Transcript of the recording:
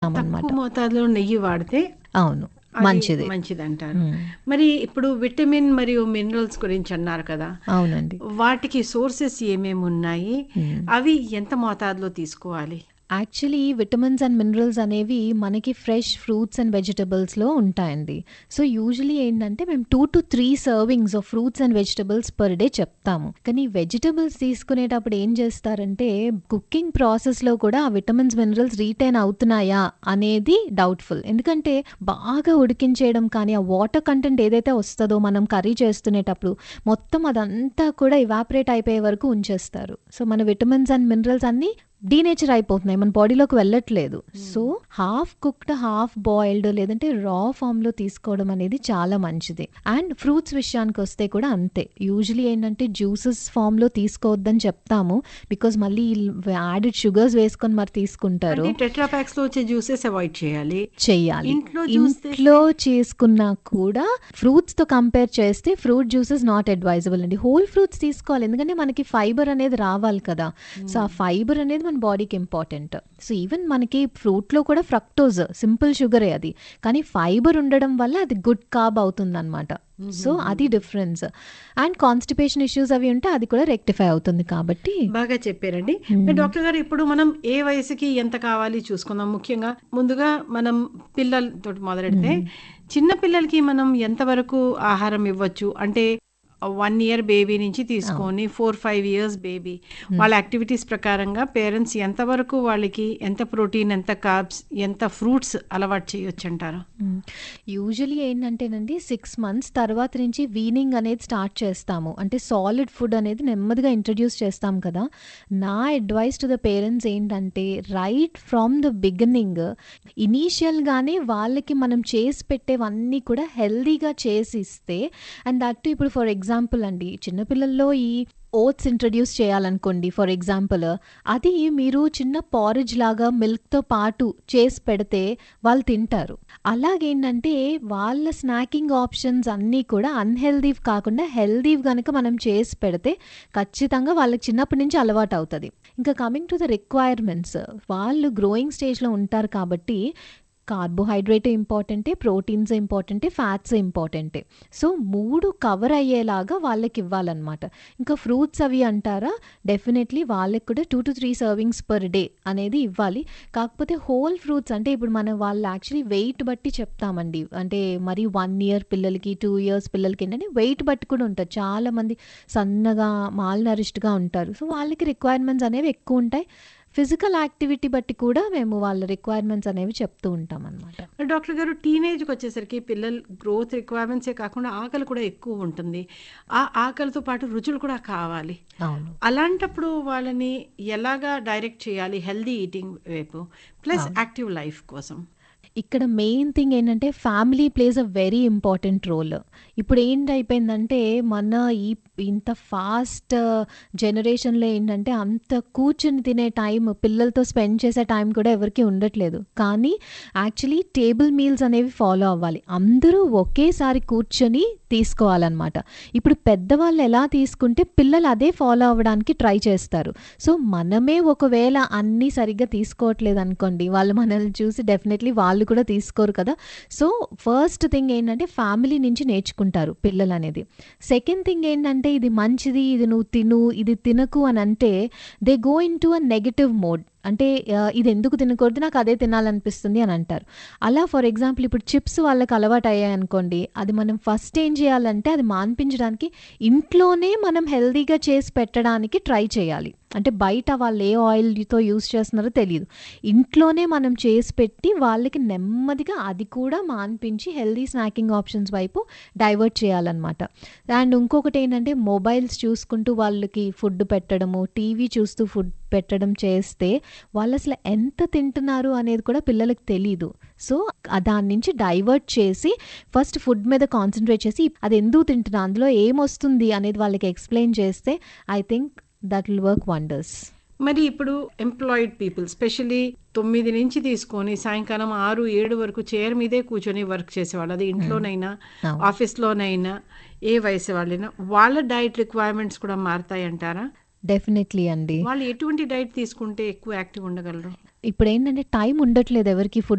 చెప్తామన్నమాట తక్కువ మోతాదులో నెయ్యి వాడితే అవును అది మంచిది మంచిది అంటారు మ్మ్. మరి ఇప్పుడు విటమిన్ మరియు మినరల్స్ గురించి అన్నారు కదా అవునండి వాటికి సోర్సెస్ ఏమేమి ఉన్నాయి అవి ఎంత మోతాదులో తీసుకోవాలి యాక్చువల్లీ విటమిన్స్ అండ్ మినరల్స్ అనేవి మనకి ఫ్రెష్ ఫ్రూట్స్ అండ్ వెజిటబుల్స్లో ఉంటాయండి సో యూజువలీ ఏంటంటే మేము two to three servings of fruits and vegetables per day చెప్తాము కానీ వెజిటబుల్స్ తీసుకునేటప్పుడు ఏం చేస్తారంటే కుకింగ్ ప్రాసెస్లో కూడా ఆ విటమిన్స్ మినరల్స్ రీటైన్ అవుతున్నాయా అనేది డౌట్ఫుల్ ఎందుకంటే బాగా ఉడికించేయడం కానీ ఆ వాటర్ కంటెంట్ ఏదైతే వస్తుందో మనం కర్రీ చేస్తునేటప్పుడు మొత్తం అదంతా కూడా ఇవాపరేట్ అయిపోయే వరకు ఉంచేస్తారు సో మన విటమిన్స్ అండ్ మినరల్స్ అన్నీ డీనేచర్ అయిపోతున్నాయి మన బాడీలోకి వెళ్ళట్లేదు so half cooked half boiled లేదంటే రా ఫామ్లో తీసుకోవడం అనేది చాలా మంచిది అండ్ ఫ్రూట్స్ విషయానికి వస్తే కూడా అంతే యూజువలీ ఏంటంటే జ్యూసెస్ ఫామ్లో తీసుకోవద్దని చెప్తాము బికాజ్ మళ్ళీ యాడెడ్ షుగర్స్ వేసుకొని మరి తీసుకుంటారు టెట్రాపాక్స్ లో వచ్చే జ్యూసెస్ అవాయిడ్ చేయాలి చెయ్యాలి ఇంట్లో juice ఇంట్లో చేసుకున్నా కూడా ఫ్రూట్స్ తో కంపేర్ చేస్తే ఫ్రూట్ జ్యూసెస్ నాట్ అడ్వైజబుల్ అండి హోల్ ఫ్రూట్స్ తీసుకోవాలి ఎందుకంటే మనకి ఫైబర్ అనేది రావాలి కదా సో ఆ ఫైబర్ అనేది మన బాడీకి ఇంపార్టెంట్ సో ఈవెన్ మనకి ఫ్రూట్ లో కూడా ఫ్రక్టోజ్ సింపుల్ షుగరే అది కానీ ఫైబర్ ఉండడం వల్ల అది గుడ్ కాబ్ అవుతుంది అనమాట సో అది డిఫరెన్స్ అండ్ కాన్స్టిపేషన్ ఇష్యూస్ అవి ఉంటే అది కూడా రెక్టిఫై అవుతుంది కాబట్టి బాగా చెప్పారండి మరి డాక్టర్ గారు ఇప్పుడు మనం ఏ వయసుకి ఎంత కావాలి చూసుకుందాం ముఖ్యంగా ముందుగా మనం పిల్లలతో మొదలెడితే చిన్న పిల్లలకి మనం ఎంతవరకు ఆహారం ఇవ్వచ్చు అంటే వన్ ఇయర్ బేబీ నుంచి తీసుకొని ఫోర్ ఫైవ్ ఇయర్స్ బేబీ వాళ్ళ యాక్టివిటీస్ ప్రకారంగా పేరెంట్స్ ఎంతవరకు వాళ్ళకి ఎంత ప్రోటీన్ ఎంత కార్బ్స్ ఎంత ఫ్రూట్స్ అలవాటు చేయొచ్చు అంటారు యూజువలీ ఏంటంటేనండి సిక్స్ మంత్స్ తర్వాత నుంచి వీనింగ్ అనేది స్టార్ట్ చేస్తాము అంటే సాలిడ్ ఫుడ్ అనేది నెమ్మదిగా ఇంట్రడ్యూస్ చేస్తాం కదా నా అడ్వైస్ టు ద పేరెంట్స్ ఏంటంటే రైట్ ఫ్రమ్ ద బిగినింగ్ ఇనీషియల్గానే వాళ్ళకి మనం చేసి పెట్టేవన్నీ కూడా హెల్దీగా చేసి ఇస్తే అండ్ దట్ ఇప్పుడు ఫర్ ఎగ్జాంపుల్ అండి చిన్నపిల్లల్లో ఈ ఓట్స్ ఇంట్రడ్యూస్ చేయాలనుకోండి ఫర్ ఎగ్జాంపుల్ అది మీరు చిన్న పారేజ్ లాగా మిల్క్తో పాటు చేసి పెడితే వాళ్ళు తింటారు అలాగేంటంటే వాళ్ళ స్నాకింగ్ ఆప్షన్స్ అన్నీ కూడా అన్హెల్దీ కాకుండా హెల్దీ కనుక మనం చేసి పెడితే ఖచ్చితంగా వాళ్ళకి చిన్నప్పటి నుంచి అలవాటు అవుతుంది ఇంకా కమింగ్ టు ద రిక్వైర్మెంట్స్ వాళ్ళు గ్రోయింగ్ స్టేజ్లో ఉంటారు కాబట్టి కార్బోహైడ్రేట్ ఇంపార్టెంటే ప్రోటీన్స్ ఇంపార్టెంటే ఫ్యాట్స్ ఇంపార్టెంటే సో మూడు కవర్ అయ్యేలాగా వాళ్ళకి ఇవ్వాలన్నమాట ఇంకా ఫ్రూట్స్ అవి అంటారా డెఫినెట్లీ వాళ్ళకి కూడా two to three servings per day అనేది ఇవ్వాలి కాకపోతే హోల్ ఫ్రూట్స్ అంటే ఇప్పుడు మనం వాళ్ళు యాక్చువల్లీ వెయిట్ బట్టి చెప్తామండి అంటే మరి వన్ ఇయర్ పిల్లలకి టూ ఇయర్స్ పిల్లలకి ఏంటంటే వెయిట్ బట్టి కూడా ఉంటుంది చాలా మంది సన్నగా మాల్ నరిష్డ్గా ఉంటారు సో వాళ్ళకి రిక్వైర్మెంట్స్ అనేవి ఎక్కువ ఉంటాయి ఫిజికల్ యాక్టివిటీ బట్టి కూడా మేము వాళ్ళ రిక్వైర్మెంట్స్ అనేవి చెప్తూ ఉంటాం అనమాట డాక్టర్ గారు టీనేజ్కి వచ్చేసరికి పిల్లల గ్రోత్ రిక్వైర్మెంట్సే కాకుండా ఆకలి కూడా ఎక్కువ ఉంటుంది ఆ ఆకలితో పాటు రుచులు కూడా కావాలి అవును అలాంటప్పుడు వాళ్ళని ఎలాగా డైరెక్ట్ చేయాలి హెల్దీ ఈటింగ్ వైపు ప్లస్ యాక్టివ్ లైఫ్ కోసం ఇక్కడ మెయిన్ థింగ్ ఏంటంటే family plays a very important role ఇప్పుడు ఏంటి అయిపోయిందంటే మన ఈ ఇంత ఫాస్ట్ జనరేషన్లో ఏంటంటే అంత కూర్చుని తినే టైం పిల్లలతో స్పెండ్ చేసే టైం కూడా ఎవరికి ఉండట్లేదు కానీ యాక్చువల్లీ టేబుల్ మీల్స్ అనేవి ఫాలో అవ్వాలి అందరూ ఒకేసారి కూర్చొని తీసుకోవాలన్నమాట ఇప్పుడు పెద్దవాళ్ళు ఎలా తీసుకుంటే పిల్లలు అదే ఫాలో అవ్వడానికి ట్రై చేస్తారు సో మనమే ఒకవేళ అన్నీ సరిగ్గా తీసుకోవట్లేదు అనుకోండి వాళ్ళు మనల్ని చూసి డెఫినెట్లీ వాళ్ళు కూడా తీసుకోరు కదా సో ఫస్ట్ థింగ్ ఏంటంటే ఫ్యామిలీ నుంచి నేర్చుకుంటారు పిల్లలు అనేది సెకండ్ థింగ్ ఏంటంటే ఇది మంచిది ఇది నువ్వు తిను ఇది తినకు అని అంటే they go into a negative mode అంటే ఆ, ఇది ఎందుకు తినకూడదు నాకు అదే తినాలనిపిస్తుంది అని అంటారు అలా ఫర్ ఎగ్జాంపుల్ ఇప్పుడు చిప్స్ వాళ్ళకి అలవాటు అయ్యాయి అనుకోండి అది మనం ఫస్ట్ ఏం చేయాలంటే అది మాన్పించడానికి ఇంట్లోనే మనం హెల్తీగా చేసి పెట్టడానికి ట్రై చేయాలి అంటే బయట వాళ్ళు ఏ ఆయిల్తో యూస్ చేస్తున్నారో తెలియదు ఇంట్లోనే మనం చేసి పెట్టి వాళ్ళకి నెమ్మదిగా అది కూడా మాన్పించి హెల్దీ స్నాకింగ్ ఆప్షన్స్ వైపు డైవర్ట్ చేయాలన్నమాట అండ్ ఇంకొకటి ఏంటంటే మొబైల్స్ చూసుకుంటూ వాళ్ళకి ఫుడ్ పెట్టడము టీవీ చూస్తూ ఫుడ్ పెట్టడం చేస్తే వాళ్ళు అసలు ఎంత తింటున్నారు అనేది కూడా పిల్లలకు తెలీదు సో దాని నుంచి డైవర్ట్ చేసి ఫస్ట్ ఫుడ్ మీద కాన్సన్ట్రేట్ చేసి అది ఎందుకు తింటున్నా అందులో ఏమొస్తుంది అనేది వాళ్ళకి ఎక్స్ప్లెయిన్ చేస్తే I think that will work wonders మరి ఇప్పుడు ఎంప్లాయిడ్ పీపుల్ స్పెషల్లీ తొమ్మిది నుంచి తీసుకొని సాయంకాలం ఆరు ఏడు వరకు చైర్ మీదే కూర్చొని వర్క్ చేసేవాళ్ళు అది ఇంట్లోనైనా అవును. ఆఫీస్లోనైనా ఏ వయసు వాళ్ళైనా వాళ్ళ డైట్ రిక్వైర్మెంట్స్ కూడా మారుతాయి అంటారా డెఫినెట్లీ అండి వాళ్ళు ఎటువంటి డైట్ తీసుకుంటే ఎక్కువ యాక్టివ్ ఉండగలరు ఇప్పుడు ఏంటంటే టైం ఉండట్లేదు ఎవరికి ఫుడ్